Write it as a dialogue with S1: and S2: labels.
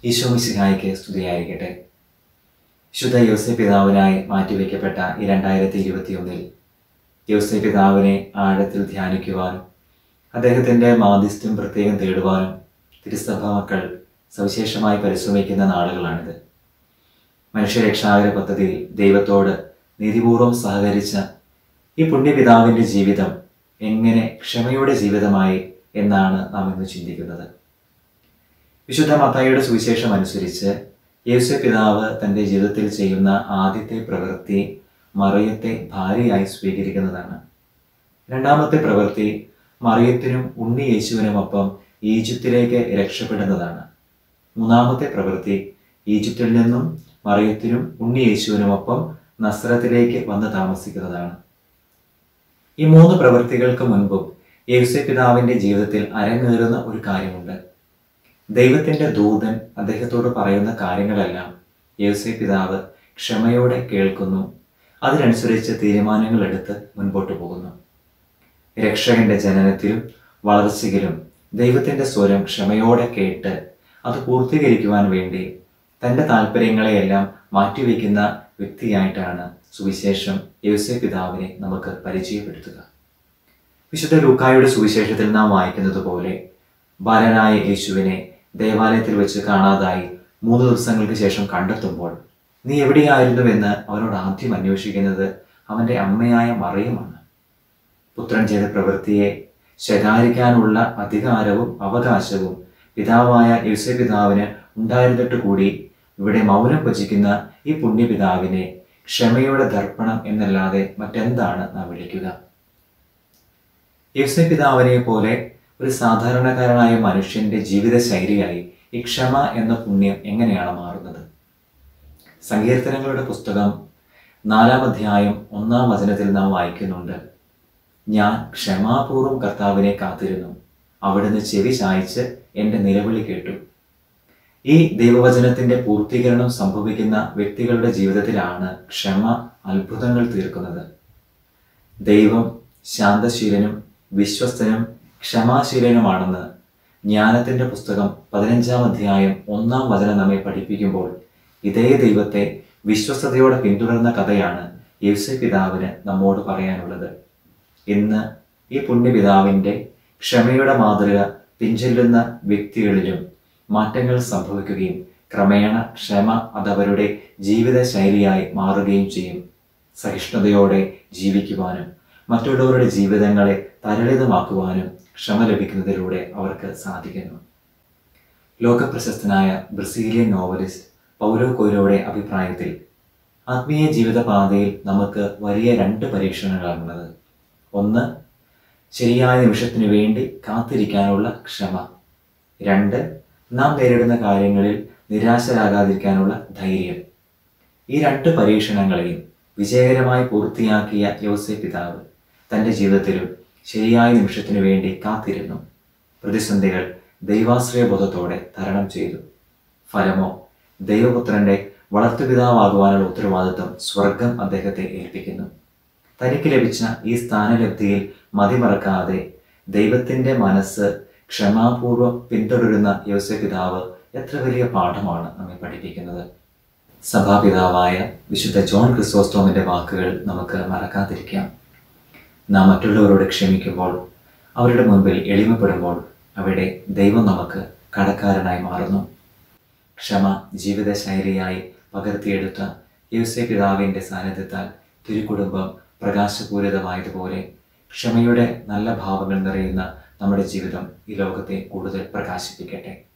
S1: ഈശോ മിശിഹായ്ക്ക് സ്തുതിയായിരിക്കട്ടെ വിശുദ്ധ യോസെ പിതാവിനായി മാറ്റിവെക്കപ്പെട്ട ഈ രണ്ടായിരത്തി ഇരുപത്തിയൊന്നിൽ യോസെ പിതാവിനെ ആഴത്തിൽ ധ്യാനിക്കുവാനും അദ്ദേഹത്തിൻ്റെ മാധ്യസ്ഥ്യം പ്രത്യേകം തേടുവാനും തിരുസഭ മക്കൾ സവിശേഷമായി പരിശ്രമിക്കുന്ന നാളുകളാണിത് മനുഷ്യരക്ഷാകര പദ്ധതിയിൽ ദൈവത്തോട് നീതിപൂർവം സഹകരിച്ച ഈ പുണ്യപിതാവിൻ്റെ ജീവിതം എങ്ങനെ ക്ഷമയുടെ ജീവിതമായി എന്നാണ് നാം ഇന്ന് ചിന്തിക്കുന്നത് വിശുദ്ധ മത്തായിയുടെ സുവിശേഷം അനുസരിച്ച് യേശു പിതാവ് തൻ്റെ ജീവിതത്തിൽ ചെയ്യുന്ന ആദ്യത്തെ പ്രവൃത്തി മറിയത്തെ ഭാര്യയായി സ്വീകരിക്കുന്നതാണ് രണ്ടാമത്തെ പ്രവൃത്തി മറിയത്തിനും ഉണ്ണി യേശുവിനുമൊപ്പം ഈജിപ്തിലേക്ക് രക്ഷപ്പെടുന്നതാണ് മൂന്നാമത്തെ പ്രവൃത്തി ഈജിപ്തിൽ നിന്നും മറിയത്തിനും ഉണ്ണി യേശുവിനുമൊപ്പം നസ്രത്തിലേക്ക് വന്ന് താമസിക്കുന്നതാണ് ഈ മൂന്ന് പ്രവൃത്തികൾക്ക് മുൻപും യേശു പിതാവിൻ്റെ ജീവിതത്തിൽ അരങ്ങേറുന്ന ഒരു കാര്യമുണ്ട് ദൈവത്തിൻ്റെ ദൂതൻ അദ്ദേഹത്തോട് പറയുന്ന കാര്യങ്ങളെല്ലാം യേശു പിതാവ് ക്ഷമയോടെ കേൾക്കുന്നു അതിനനുസരിച്ച് തീരുമാനങ്ങൾ എടുത്ത് മുൻപോട്ട് പോകുന്നു രക്ഷകന്റെ ജനനത്തിലും വളർച്ചയിലും ദൈവത്തിൻ്റെ സ്വരം ക്ഷമയോടെ കേട്ട് അത് പൂർത്തീകരിക്കുവാൻ വേണ്ടി തൻ്റെ താല്പര്യങ്ങളെയെല്ലാം മാറ്റിവെക്കുന്ന വ്യക്തിയായിട്ടാണ് സുവിശേഷം യേശു പിതാവിനെ നമുക്ക് പരിചയപ്പെടുത്തുക വിശുദ്ധ ലൂക്കായുടെ സുവിശേഷത്തിൽ നാം വായിക്കുന്നത് പോലെ ബാലനായ യേശുവിനെ ദേവാലയത്തിൽ വെച്ച് കാണാതായി മൂന്ന് ദിവസങ്ങൾക്ക് ശേഷം കണ്ടെത്തുമ്പോൾ നീ എവിടെയായിരുന്നുവെന്ന് അവനോട് ആദ്യം അന്വേഷിക്കുന്നത് അവൻ്റെ അമ്മയായ മറിയമാണ് പുത്രൻ ചെയ്ത പ്രവൃത്തിയെ ശകാരിക്കാനുള്ള അധികാരവും അവകാശവും പിതാവായ യേശു പിതാവിന് ഉണ്ടായിരുന്നിട്ട് കൂടി ഇവിടെ മൗനം ഭജിക്കുന്ന ഈ പുണ്യപിതാവിനെ ക്ഷമയുടെ ദർപ്പണം എന്നല്ലാതെ മറ്റെന്താണ് നാം വിളിക്കുക യേശു പിതാവിനെ പോലെ ഒരു സാധാരണക്കാരനായ മനുഷ്യന്റെ ജീവിത ശൈലിയായി ഈ ക്ഷമ എന്ന പുണ്യം എങ്ങനെയാണ് മാറുന്നത് സങ്കീർത്തനങ്ങളുടെ പുസ്തകം നാലാം അധ്യായം ഒന്നാം വചനത്തിൽ നാം വായിക്കുന്നുണ്ട് ഞാൻ ക്ഷമാപൂർവ്വം കർത്താവിനെ കാത്തിരുന്നു അവിടുന്ന് ചെവി ചായ്ച്ച് എൻ്റെ നിലവിളി കേട്ടു ഈ ദൈവവചനത്തിന്റെ പൂർത്തീകരണം സംഭവിക്കുന്ന വ്യക്തികളുടെ ജീവിതത്തിലാണ് ക്ഷമ അത്ഭുതങ്ങൾ തീർക്കുന്നത് ദൈവം ശാന്തശീലനും വിശ്വസ്തനും ക്ഷമാശീലനുമാണെന്ന് ജ്ഞാനത്തിന്റെ പുസ്തകം പതിനഞ്ചാം അധ്യായം ഒന്നാം വചനം നമ്മെ പഠിപ്പിക്കുമ്പോൾ ഇതേ ദൈവത്തെ വിശ്വസ്തയോടെ പിന്തുടർന്ന കഥയാണ് യേശു പിതാവിന് നമ്മോട് പറയാനുള്ളത് ഇന്ന് ഈ പുണ്യപിതാവിൻ്റെ ക്ഷമയുടെ മാതൃക പിഞ്ചൊല്ലുന്ന വ്യക്തികളിലും മാറ്റങ്ങൾ സംഭവിക്കുകയും ക്രമേണ ക്ഷമ അതവരുടെ ജീവിത ശൈലിയായി മാറുകയും ചെയ്യും സഹിഷ്ണുതയോടെ ജീവിക്കുവാനും മറ്റുള്ളവരുടെ ജീവിതങ്ങളെ തരളിതമാക്കുവാനും ക്ഷമ ലഭിക്കുന്നതിലൂടെ അവർക്ക് സാധിക്കുന്നു ലോകപ്രശസ്തനായ ബ്രസീലിയൻ നോവലിസ്റ്റ് പൗലോ കൊയ്ലോയുടെ അഭിപ്രായത്തിൽ ആത്മീയ ജീവിതപാതയിൽ നമുക്ക് വലിയ രണ്ട് പരീക്ഷണങ്ങളാണുള്ളത് ഒന്ന് ശരിയായ നിമിഷത്തിന് വേണ്ടി കാത്തിരിക്കാനുള്ള ക്ഷമ രണ്ട് നാം നേരിടുന്ന കാര്യങ്ങളിൽ നിരാശരാകാതിരിക്കാനുള്ള ധൈര്യം ഈ രണ്ട് പരീക്ഷണങ്ങളെയും വിജയകരമായി പൂർത്തിയാക്കിയ യോസെ പിതാവ് തൻ്റെ ജീവിതത്തിലും ശരിയായ നിമിഷത്തിനു വേണ്ടി കാത്തിരുന്നു പ്രതിസന്ധികൾ ദൈവാശ്രയബോധത്തോടെ തരണം ചെയ്തു ഫലമോ ദൈവപുത്രന്റെ വളർത്തുപിതാവാകുവാനുള്ള ഉത്തരവാദിത്വം സ്വർഗം അദ്ദേഹത്തെ ഏൽപ്പിക്കുന്നു തനിക്ക് ലഭിച്ച ഈ സ്ഥാനലബ്ധിയിൽ മതിമറക്കാതെ ദൈവത്തിൻ്റെ മനസ്സ് ക്ഷമാപൂർവം പിന്തുടരുന്ന യോസപിതാവ് എത്ര വലിയ പാഠമാണ് നമ്മെ പഠിപ്പിക്കുന്നത് സഭാപിതാവായ വിശുദ്ധ ജോൺ ക്രിസോസ്റ്റോമിൻ്റെ വാക്കുകൾ നമുക്ക് മറക്കാതിരിക്കാം നാം മറ്റുള്ളവരോട് ക്ഷമിക്കുമ്പോൾ അവരുടെ മുൻപിൽ എളിമപ്പെടുമ്പോൾ അവിടെ ദൈവം നമുക്ക് കടക്കാരനായി മാറുന്നു ക്ഷമ ജീവിതശൈലിയായി പകർത്തിയെടുത്ത യോസെ പിതാവിൻ്റെ സാന്നിധ്യത്താൽ തിരുക്കുടുംബം പ്രകാശപൂരിതമായതുപോലെ ക്ഷമയുടെ നല്ല ഭാവങ്ങൾ നിറയുന്ന നമ്മുടെ ജീവിതം ഈ ലോകത്തെ കൂടുതൽ പ്രകാശിപ്പിക്കട്ടെ